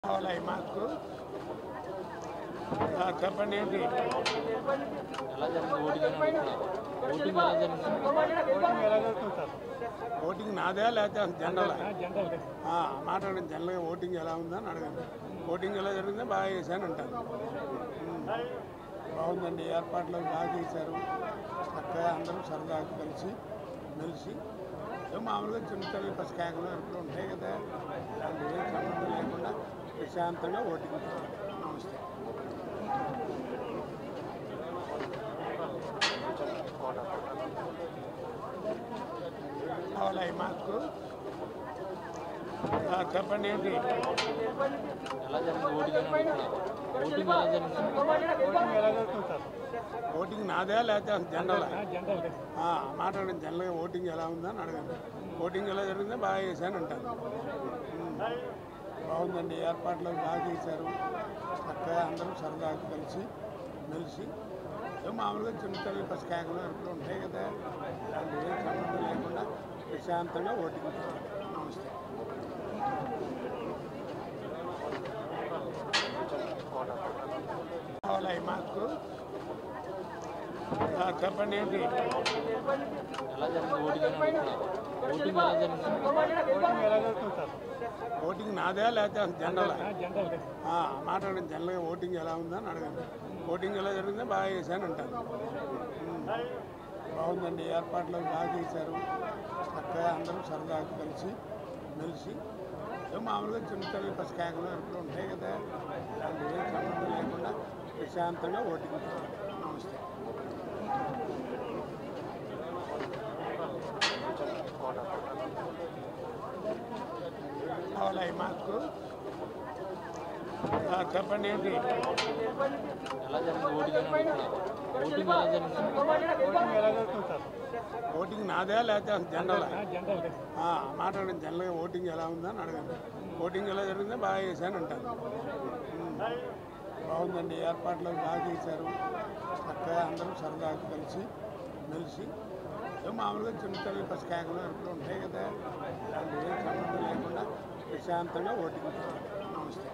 కావాలా ఈ మాస్కు ఆ, చెప్పండి ఏంటి ఎలా జరిగింది ఓటింగ్ అని అడుగుతున్నా. ఓటింగ్ ఎలా జరిగింది ఓటింగ్ నాదే లేకపోతే జనరల్ మాట్లాడండి జనరల్గా ఓటింగ్ ఎలా ఉందని అడగండి ఓటింగ్ ఎలా జరిగిందో బాగా చేశాను అంటాను ఉమ్. బాగుందండి ఏర్పాట్లు బాగా చేశారు చక్కగా అందరూ సరదాగా కలిసి మెలిసి ఏదో మామూలుగా చిన్న తల్లి పసి కేకలు అరుపులు ఉంటాయి కదా ఇలాంటి ఏం సంబంధం లేకుండా ప్రశాంతంగా ఓటింగ్ చేయాలి. నమస్తే కావాలా ఈ మాస్కు ఆ, చెప్పండి ఏంటి ఎలా జరిగింది ఓటింగ్ అని అడుగుతున్నా. ఓటింగ్ ఎలా జరిగింది ఓటింగ్ నాదే లేకపోతే జనరల్ మాట్లాడండి జనరల్గా ఓటింగ్ ఎలా ఉందని అడగండి ఓటింగ్ ఎలా జరిగిందో బాగా చేశాను అంటాను ఉమ్. బాగుందండి ఏర్పాట్లు బాగా చేశారు చక్కగా అందరూ సరదాగా కలిసి మెలిసి ఏదో మామూలుగా చిన్న తల్లి పసి కేకలు అరుపులు ఉంటాయి కదా ఇలాంటి ఏం సంబంధం లేకుండా ప్రశాంతంగా ఓటింగ్ చేయాలి. నమస్తే కావాలా ఈ మాస్కు ఆ, చెప్పండి ఏంటి ఎలా జరిగింది ఓటింగ్ అని అడుగుతున్నా. ఓటింగ్ ఎలా జరిగింది ఓటింగ్ నాదే లేకపోతే జనరల్ మాట్లాడండి జనరల్గా ఓటింగ్ ఎలా ఉందని అడగండి ఓటింగ్ ఎలా జరిగిందో బాగా చేశాను అంటాను ఉమ్. బాగుందండి ఏర్పాట్లు బాగా చేశారు చక్కగా అందరూ సరదాగా కలిసి మెలిసి ఏదో మామూలుగా చిన్న తల్లి పసి కేకలు అరుపులు ఉంటాయి కదా ఇలాంటి ఏం సంబంధం లేకుండా ప్రశాంతంగా ఓటింగ్ చేయాలి. నమస్తే కావాలా ఈ మాస్కు ఆ, చెప్పండి ఏంటి ఎలా జరిగింది ఓటింగ్ అని అడుగుతున్నా. ఓటింగ్ ఎలా జరిగింది ఓటింగ్ నాదే లేకపోతే జనరల్ మాట్లాడండి జనరల్గా ఓటింగ్ ఎలా ఉందని అడగండి ఓటింగ్ ఎలా జరిగిందో బాగా చేశాను అంటాను ఉమ్. బాగుందండి ఏర్పాట్లు బాగా చేశారు చక్కగా అందరూ సరదాగా కలిసి మెలిసి ఏదో మామూలుగా చిన్న తల్లి పసి కేకలు అరుపులు ఉంటాయి కదా ఇలాంటి ఏం సంబంధం లేకుండా ప్రశాంతంగా ఓటింగ్ చేయాలి. నమస్తే